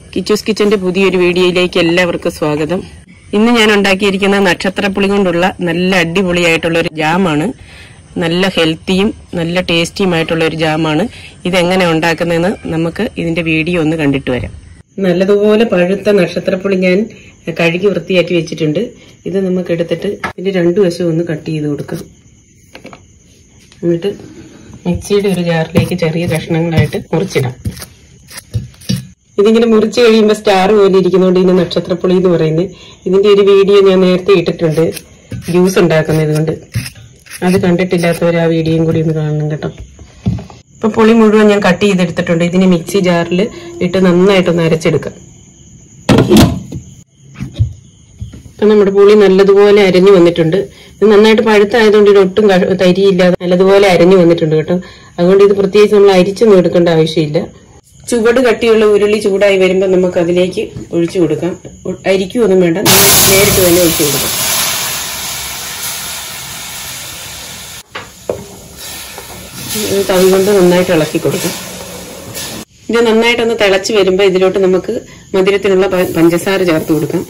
കിച്ചൂസ് കിച്ചന്റെ പുതിയൊരു വീഡിയോയിലേക്ക് എല്ലാവർക്കും സ്വാഗതം ഇന്ന് ഞാൻ ഉണ്ടാക്കിയിരിക്കുന്ന നക്ഷത്രപ്പുളി കൊണ്ടുള്ള നല്ല അടിപൊളിയായിട്ടുള്ള ഒരു ജാമാണ് നല്ല ഹെൽത്തിയും നല്ല ടേസ്റ്റിയുമായിട്ടുള്ള ഒരു ജാമാണ് ഇതെങ്ങനെ ഉണ്ടാക്കുന്നതെന്ന് നമുക്ക് ഇതിന്റെ വീഡിയോ ഒന്ന് കണ്ടിട്ട് വരാം നല്ലതുപോലെ പഴുത്ത നക്ഷത്രപ്പുളി ഞാൻ കഴുകി വൃത്തിയാക്കി വെച്ചിട്ടുണ്ട് ഇത് നമുക്ക് എടുത്തിട്ട് ഇതിന്റെ രണ്ടു വശവും ഒന്ന് കട്ട് ചെയ്ത് കൊടുക്കാം എന്നിട്ട് മിക്സിയുടെ ഒരു ജാറിലേക്ക് ചെറിയ കഷ്ണങ്ങളായിട്ട് മുറിച്ചിടാം ഇതിങ്ങനെ മുറിച്ച് കഴിയുമ്പോൾ സ്റ്റാർ പോലെ ഇരിക്കുന്നതുകൊണ്ട് ഇതിന് നക്ഷത്രപ്പുളി എന്ന് പറയുന്നത് ഇതിന്റെ ഒരു വീഡിയോ ഞാൻ നേരത്തെ ഇട്ടിട്ടുണ്ട് ജ്യൂസ് ഉണ്ടാക്കുന്നത് കൊണ്ട് അത് കണ്ടിട്ടില്ലാത്തവർ ആ വീഡിയോയും കൂടി ഒന്ന് കാണണം കേട്ടോ ഇപ്പൊ പുളി മുഴുവൻ ഞാൻ കട്ട് ചെയ്തെടുത്തിട്ടുണ്ട് ഇതിന് മിക്സി ജാറിൽ ഇട്ട് നന്നായിട്ടൊന്ന് അരച്ചെടുക്കാം ഇപ്പൊ നമ്മുടെ പുളി നല്ലതുപോലെ അരഞ്ഞു വന്നിട്ടുണ്ട് ഇത് നന്നായിട്ട് പഴുത്തായതുകൊണ്ട് ഇത് ഒട്ടും ക- തരിയില്ലാതെ നല്ലതുപോലെ അരഞ്ഞു വന്നിട്ടുണ്ട് കേട്ടോ അതുകൊണ്ട് ഇത് പ്രത്യേകിച്ച് നമ്മൾ അരിച്ചൊന്നും എടുക്കേണ്ട ആവശ്യമില്ല ചുവട് കട്ടിയുള്ള ഉരുളി ചൂടായി വരുമ്പോൾ നമുക്ക് അതിലേക്ക് ഒഴിച്ചു കൊടുക്കാം ഒ- അരിക്കുമൊന്നും വേണ്ട നേരിട്ട് തന്നെ ഒഴിച്ചു കൊടുക്കാം ഇത് തവി കൊണ്ട് നന്നായിട്ട് ഇളക്കി കൊടുക്കാം ഇത് നന്നായിട്ടൊന്ന് തിളച്ച് വരുമ്പോൾ ഇതിലോട്ട് നമുക്ക് മധുരത്തിനുള്ള പ- പഞ്ചസാര ചേർത്ത് കൊടുക്കാം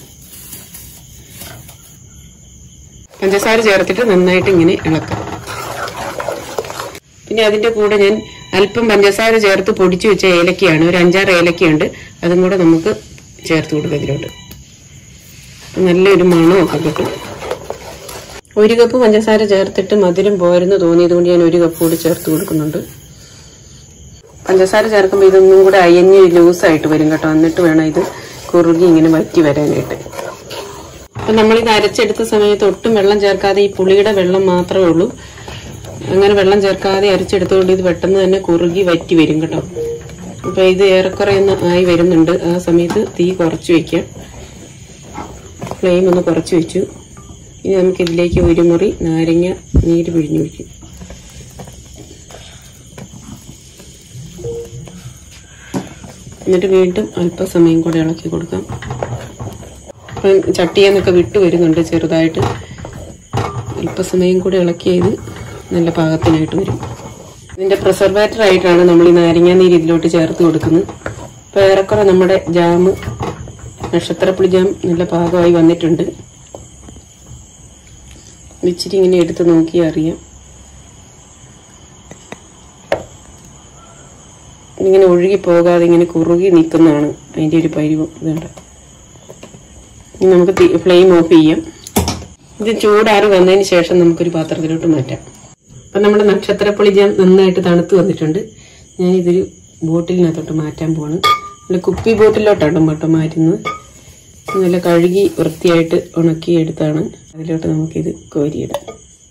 പഞ്ചസാര ചേർത്തിട്ട് നന്നായിട്ട് ഇങ്ങനെ ഇളക്കാം പിന്നെ അതിന്റെ കൂടെ ഞാൻ അല്പം പഞ്ചസാര ചേർത്ത് പൊടിച്ചു വെച്ച ഏലക്കയാണ് ഒരു അഞ്ചാറ് ഏലക്കയുണ്ട് അതും കൂടെ നമുക്ക് ചേർത്ത് കൊടുക്കാം ഇതിലോട്ട് നല്ലൊരു മണമൊക്കെ കിട്ടും ഒരു കപ്പ് പഞ്ചസാര ചേർത്തിട്ട് മധുരം പോരെന്ന് തോന്നിയത് കൊണ്ട് ഞാൻ ഒരു കപ്പ് കൂടി ചേർത്ത് കൊടുക്കുന്നുണ്ട് പഞ്ചസാര ചേർക്കുമ്പോൾ ഇതൊന്നും കൂടെ അയഞ്ഞ് ലൂസായിട്ട് വരും കേട്ടോ എന്നിട്ട് വേണം ഇത് കുറുകി ഇങ്ങനെ വറ്റി വരാനായിട്ട് അപ്പൊ നമ്മളിത് അരച്ചെടുത്ത സമയത്ത് ഒട്ടും വെള്ളം ചേർക്കാതെ ഈ പുളിയുടെ വെള്ളം മാത്രമേ ഉള്ളൂ അങ്ങനെ വെള്ളം ചേർക്കാതെ അരച്ചെടുത്തുകൊണ്ട് ഇത് പെട്ടെന്ന് തന്നെ കുറുകി വറ്റി വരും കേട്ടോ അപ്പൊ ഇത് ഏറെക്കുറെ ഒന്ന് ആയി വരുന്നുണ്ട് ആ സമയത്ത് തീ കുറച്ച് വെക്കാം ഫ്ലെയിം ഒന്ന് കുറച്ച് വെച്ചു ഇനി നമുക്ക് ഇതിലേക്ക് ഒരു മുറി നാരങ്ങ നീര് പിഴിഞ്ഞൊഴിക്കും എന്നിട്ട് വീണ്ടും അല്പസമയം കൂടെ ഇളക്കി കൊടുക്കാം അപ്പം ചട്ടിയെന്നൊക്കെ വിട്ടു വരുന്നുണ്ട് ചെറുതായിട്ട് അല്പസമയം കൂടെ ഇളക്കിയത് നല്ല പാകത്തിനായിട്ട് വരും ഇതിന്റെ പ്രിസർവേറ്റർ ആയിട്ടാണ് നമ്മൾ ഈ നാരങ്ങ നീര് ഇതിലോട്ട് ചേർത്ത് കൊടുക്കുന്നത് ഇപ്പൊ ഏറെക്കുറെ നമ്മുടെ ജാം നക്ഷത്രപ്പുളി ജാം നല്ല പാകമായി വന്നിട്ടുണ്ട് ഇച്ചിരി ഇങ്ങനെ എടുത്ത് നോക്കിയാൽ അറിയാം ഇങ്ങനെ ഒഴുകി പോകാതെ ഇങ്ങനെ കുറുകി നിൽക്കുന്നതാണ് അതിന്റെ ഒരു പരിവം ഇതുണ്ട് ഇനി നമുക്ക് തീ- ഫ്ലെയിം ഓഫ് ചെയ്യാം ഇത് ചൂടാറി വന്നതിന് ശേഷം നമുക്കൊരു പാത്രത്തിലോട്ട് മാറ്റാം അപ്പൊ നമ്മുടെ നക്ഷത്രപ്പുളി ജാം നന്നായിട്ട് തണുത്ത് വന്നിട്ടുണ്ട് ഞാൻ ഇതൊരു ബോട്ടിലിനകത്തോട്ട് മാറ്റാൻ പോവാണ് നല്ല കുപ്പി ബോട്ടിലോട്ടാണ് കേട്ടോ മാറ്റുന്നത് നല്ല കഴുകി വൃത്തിയായിട്ട് ഉണക്കി എടുത്താണ് അതിലോട്ട് നമുക്കിത് കോരിയിടാം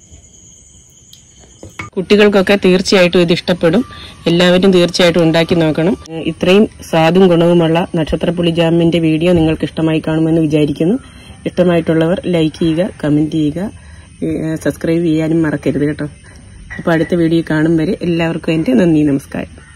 കുട്ടികൾക്കൊക്കെ തീർച്ചയായിട്ടും ഇത് ഇഷ്ടപ്പെടും എല്ലാവരും തീർച്ചയായിട്ടും ഉണ്ടാക്കി നോക്കണം ഏഹ് ഇത്രയും സ്വാദും ഗുണവുമുള്ള നക്ഷത്രപ്പുളി ജാമിന്റെ വീഡിയോ നിങ്ങൾക്ക് ഇഷ്ടമായി കാണുമെന്ന് വിചാരിക്കുന്നു ഇഷ്ടമായിട്ടുള്ളവർ ലൈക്ക് ചെയ്യുക കമന്റ് ചെയ്യുക ഏഹ് സബ്സ്ക്രൈബ് ചെയ്യാനും മറക്കരുത് കേട്ടോ അപ്പോൾ അടുത്ത വീഡിയോ കാണും വരെ എല്ലാവർക്കും എൻ്റെ നന്ദി നമസ്കാരം